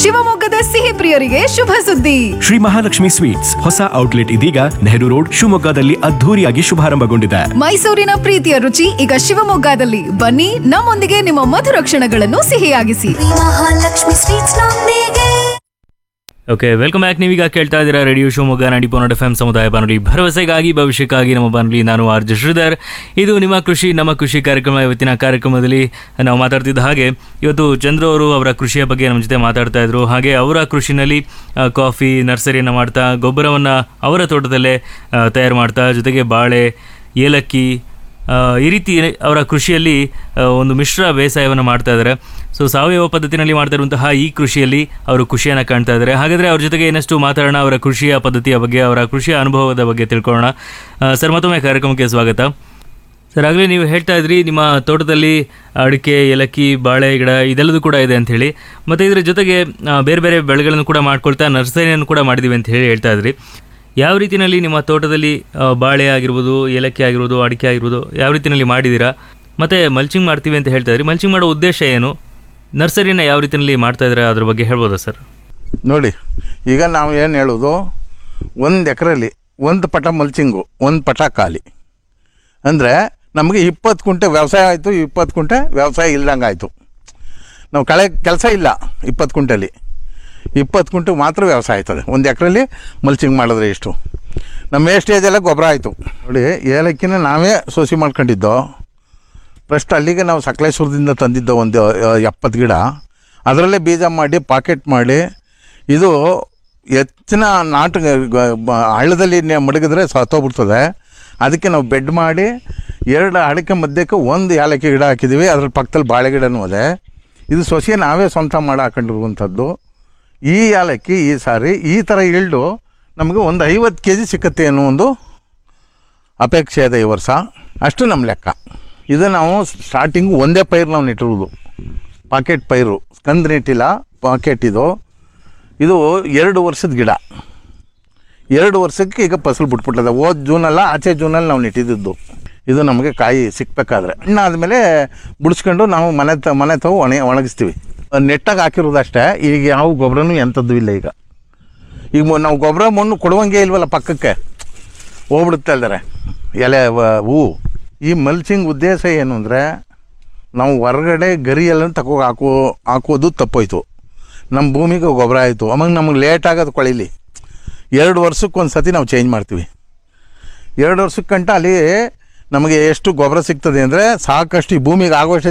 ಶಿವಮೊಗ್ಗದ ಸಿಹಿ ಪ್ರಿಯರಿಗೆ ಶುಭ ಸುದ್ದಿ ಶ್ರೀ ಮಹಾಲಕ್ಷ್ಮಿ ಸ್ವೀಟ್ಸ್ ಹೊಸ ಔಟ್ಲೆಟ್ ಇದೀಗ ನೆಹರು ರೋಡ್ ಶಿವಮೊಗ್ಗದಲ್ಲಿ ಅದ್ಧೂರಿಯಾಗಿ ಶುಭಾರಂಭಗೊಂಡಿದೆ ಮೈಸೂರಿನ ಪ್ರೀತಿಯ ರುಚಿ ಈಗ ಶಿವಮೊಗ್ಗದಲ್ಲಿ ಬನ್ನಿ ನಮ್ಮೊಂದಿಗೆ ನಿಮ್ಮ ಮಧುರ ಕ್ಷಣಗಳನ್ನು ಸಿಹಿಯಾಗಿಸಿ ಮಹಾಲಕ್ಷ್ಮಿ ಸ್ವೀಟ್ಸ್ ನೊಂದಿಗೆ ಓಕೆ ವೆಲ್ಕಮ್ ಬ್ಯಾಕ್ ನೀವೀಗ ಕೇಳ್ತಾ ಇದ್ದೀರಾ ರೇಡಿಯೋ ಶಿವಮೊಗ್ಗ ನಾಡಿ ಪೋನಡ್ ಎಫ್ ಎಂ ಸಮುದಾಯ ಬಾನುಲಿ ಭರವಸೆಗಾಗಿ ಭವಿಷ್ಯಕ್ಕಾಗಿ ನಮ್ಮ ಬಾನುಲಿ ನಾನು ಆರ್ ಜೆ ಶ್ರೀಧರ್ ಇದು ನಿಮ್ಮ ಕೃಷಿ ನಮ್ಮ ಕೃಷಿ ಕಾರ್ಯಕ್ರಮ ಇವತ್ತಿನ ಕಾರ್ಯಕ್ರಮದಲ್ಲಿ ನಾವು ಮಾತಾಡ್ತಿದ್ದ ಹಾಗೆ ಇವತ್ತು ಚಂದ್ರ ಅವರು ಅವರ ಕೃಷಿಯ ಬಗ್ಗೆ ನಮ್ಮ ಜೊತೆ ಮಾತಾಡ್ತಾ ಇದ್ರು ಹಾಗೆ ಅವರ ಕೃಷಿನಲ್ಲಿ ಆ, ಕಾಫಿ ನರ್ಸರಿಯನ್ನು ಮಾಡ್ತಾ ಗೊಬ್ಬರವನ್ನು ಅವರ ತೋಟದಲ್ಲೇ ಆ, ತಯಾರು ಮಾಡ್ತಾ ಜೊತೆಗೆ ಬಾಳೆ ಏಲಕ್ಕಿ ಆ, ಈ ರೀತಿ ಅವರ ಕೃಷಿಯಲ್ಲಿ ಆ, ಒಂದು ಮಿಶ್ರ ಬೇಸಾಯವನ್ನು ಮಾಡ್ತಾ ಇದ್ದಾರೆ ಸೊ ಸಾವಯವ ಪದ್ಧತಿನಲ್ಲಿ ಮಾಡ್ತಾ ಇರುವಂತಹ ಈ ಕೃಷಿಯಲ್ಲಿ ಅವರು ಖುಷಿಯನ್ನು ಕಾಣ್ತಾ ಇದ್ದಾರೆ ಹಾಗಾದರೆ ಅವ್ರ ಜೊತೆಗೆ ಇನ್ನಷ್ಟು ಮಾತಾಡೋಣ ಅವರ ಕೃಷಿಯ ಪದ್ಧತಿಯ ಬಗ್ಗೆ ಅವರ ಕೃಷಿಯ ಅನುಭವದ ಬಗ್ಗೆ ತಿಳ್ಕೊಳ್ಳೋಣ ಆ, ಸರ್ ಮತ್ತೊಮ್ಮೆ ಕಾರ್ಯಕ್ರಮಕ್ಕೆ ಸ್ವಾಗತ ಸರ್ ಆಗಲೇ ನೀವು ಹೇಳ್ತಾ ಇದ್ರಿ ನಿಮ್ಮ ತೋಟದಲ್ಲಿ ಅಡಿಕೆ ಏಲಕ್ಕಿ ಬಾಳೆ ಗಿಡ ಇದೆಲ್ಲದೂ ಕೂಡ ಇದೆ ಅಂತ ಹೇಳಿ ಮತ್ತು ಇದರ ಜೊತೆಗೆ ಆ, ಬೇರೆ ಬೇರೆ ಬೆಳೆಗಳನ್ನು ಕೂಡ ಮಾಡ್ಕೊಳ್ತಾ ನರ್ಸರಿಯನ್ನು ಕೂಡ ಮಾಡಿದ್ದೀವಿ ಅಂತ ಹೇಳಿ ಹೇಳ್ತಾ ಇದ್ರಿ ಯಾವ ರೀತಿಯಲ್ಲಿ ನಿಮ್ಮ ತೋಟದಲ್ಲಿ ಆ, ಬಾಳೆ ಆಗಿರ್ಬೋದು ಏಲಕ್ಕಿ ಆಗಿರ್ಬೋದು ಅಡಿಕೆ ಆಗಿರ್ಬೋದು ಯಾವ ರೀತಿಯಲ್ಲಿ ಮಾಡಿದ್ದೀರಾ ಮತ್ತು ಮಲ್ಚಿಂಗ್ ಮಾಡ್ತೀವಿ ಅಂತ ಹೇಳ್ತಾ ಇದ್ರಿ ಮಲ್ಚಿಂಗ್ ಮಾಡೋ ಉದ್ದೇಶ ಏನು ನರ್ಸರಿನ ಯಾವ ರೀತಿಯಲ್ಲಿ ಮಾಡ್ತಾ ಇದ್ದೀರಾ ಅದ್ರ ಬಗ್ಗೆ ಹೇಳ್ಬೋದಾ ಸರ್ ನೋಡಿ ಈಗ ನಾವು ಏನು ಹೇಳೋದು ಒಂದು ಎಕರೆಲಿ ಒಂದು ಪಟ ಮಲ್ಚಿಂಗು ಒಂದು ಪಟ ಖಾಲಿ ಅಂದರೆ ನಮಗೆ ಇಪ್ಪತ್ತು ಕುಂಟೆ ವ್ಯವಸಾಯ ಆಯಿತು ಇಪ್ಪತ್ತು ಕುಂಟೆ ವ್ಯವಸಾಯ ಇಲ್ದಂಗೆ ಆಯಿತು ನಾವು ಕಳೆ ಕೆಲಸ ಇಲ್ಲ ಇಪ್ಪತ್ತು ಕುಂಟೆಲಿ ಇಪ್ಪತ್ತು ಕುಂಟೆ ಮಾತ್ರ ವ್ಯವಸಾಯ ಆಯ್ತದೆ ಒಂದು ಎಕರೆಲಿ ಮಲ್ಚಿಂಗ್ ಮಾಡಿದ್ರೆ ಇಷ್ಟು ನಮ್ಮ ವೇಸ್ಟೇಜ್ ಎಲ್ಲ ಗೊಬ್ಬರ ಆಯಿತು ನೋಡಿ ಏಲಕ್ಕಿನ ನಾವೇ ಸೋಸಿ ಮಾಡ್ಕೊಂಡಿದ್ದೋ ಫಸ್ಟ್ ಅಲ್ಲಿಗೆ ನಾವು ಸಕಲೇಶ್ವರದಿಂದ ತಂದಿದ್ದೋ ಒಂದು ಎಪ್ಪತ್ತು ಗಿಡ ಅದರಲ್ಲೇ ಬೀಜ ಮಾಡಿ ಪಾಕೆಟ್ ಮಾಡಿ ಇದು ಹೆಚ್ಚಿನ ನಾಟು ಗ- ಬ- ಹಳ್ಳದಲ್ಲಿ ನೆ- ಮಡಗಿದ್ರೆ ಸತ್ತೋಗ್ಬಿಡ್ತದೆ ಅದಕ್ಕೆ ನಾವು ಬೆಡ್ ಮಾಡಿ ಎರಡು ಅಡಿಕೆ ಮಧ್ಯಕ್ಕೆ ಒಂದು ಏಲಕ್ಕಿ ಗಿಡ ಹಾಕಿದ್ದೀವಿ ಅದ್ರ ಪಕ್ಕದಲ್ಲಿ ಬಾಳೆ ಗಿಡನೂ ಅದೆ ಇದು ಸೊಸೆ ನಾವೇ ಸ್ವಂತ ಮಾಡಿ ಹಾಕೊಂಡಿರುವಂಥದ್ದು ಈ ಏಲಕ್ಕಿ ಈ ಸಾರಿ ಈ ಥರ ಇಳ್ಡು ನಮಗೆ ಒಂದು ಐವತ್ತು ಕೆ ಜಿ ಸಿಕ್ಕತ್ತೆ ಅನ್ನೋ ಒಂದು ಅಪೇಕ್ಷೆ ಇದೆ ಈ ವರ್ಷ ಅಷ್ಟು ನಮ್ಮ ಲೆಕ್ಕ ಇದು ನಾವು ಸ್ಟಾರ್ಟಿಂಗು ಒಂದೇ ಪೈರು ನಾವು ನೆಟ್ಟಿರೋದು ಪಾಕೆಟ್ ಪೈರು ಸ್ಕಂದ್ ನೆಟ್ಟಿಲ್ಲ ಪಾಕೆಟ್ ಇದು ಇದು ಎರಡು ವರ್ಷದ ಗಿಡ ಎರಡು ವರ್ಷಕ್ಕೆ ಈಗ ಫಸಲು ಬಿಟ್ಬಿಟ್ಟದೆ ಹೋದ ಜೂನಲ್ಲ ಆಚೆ ಜೂನಲ್ಲಿ ನಾವು ನೆಟ್ಟಿದ್ದು ಇದು ನಮಗೆ ಕಾಯಿ ಸಿಕ್ಬೇಕಾದ್ರೆ ಹಣ್ಣಾದಮೇಲೆ ಬಿಡಿಸ್ಕೊಂಡು ನಾವು ಮನೆ ತ ಮನೆ ತಾವು ಒಣ ಒಣಗಿಸ್ತೀವಿ ನೆಟ್ಟಾಗಿ ಹಾಕಿರೋದು ಅಷ್ಟೇ ಈಗ ಯಾವ ಗೊಬ್ಬರನೂ ಎಂಥದ್ದು ಇಲ್ಲ ಈಗ ಈಗ ಮೊ- ನಾವು ಗೊಬ್ಬರ ಮಣ್ಣು ಕೊಡುವಂಗೆ ಇಲ್ವಲ್ಲ ಪಕ್ಕಕ್ಕೆ ಹೋಗ್ಬಿಡುತ್ತೆ ಅಲ್ದರೆ ಎಲೆ ವ- ಹೂವು ಈ ಮಲ್ಚಿಂಗ್ ಉದ್ದೇಶ ಏನು ಅಂದರೆ ನಾವು ಹೊರಗಡೆ ಗರಿ ಎಲ್ಲ ತಗೋ ಹಾಕೋ ಹಾಕೋದು ತಪ್ಪೋಯ್ತು ನಮ್ಮ ಭೂಮಿಗೆ ಗೊಬ್ಬರ ಆಯಿತು ಆವಾಗ ನಮಗೆ ಲೇಟ್ ಆಗೋದು ಕೊಳಿಲಿ ಎರಡು ವರ್ಷಕ್ಕೆ ಒಂದು ಸತಿ ನಾವು ಚೇಂಜ್ ಮಾಡ್ತೀವಿ ಎರಡು ವರ್ಷಕ್ಕಂಟ ಅಲ್ಲಿ ನಮಗೆ ಎಷ್ಟು ಗೊಬ್ಬರ ಸಿಗ್ತದೆ ಅಂದರೆ ಸಾಕಷ್ಟು ಈ ಭೂಮಿಗೆ ಆಗೋಷ್ಟು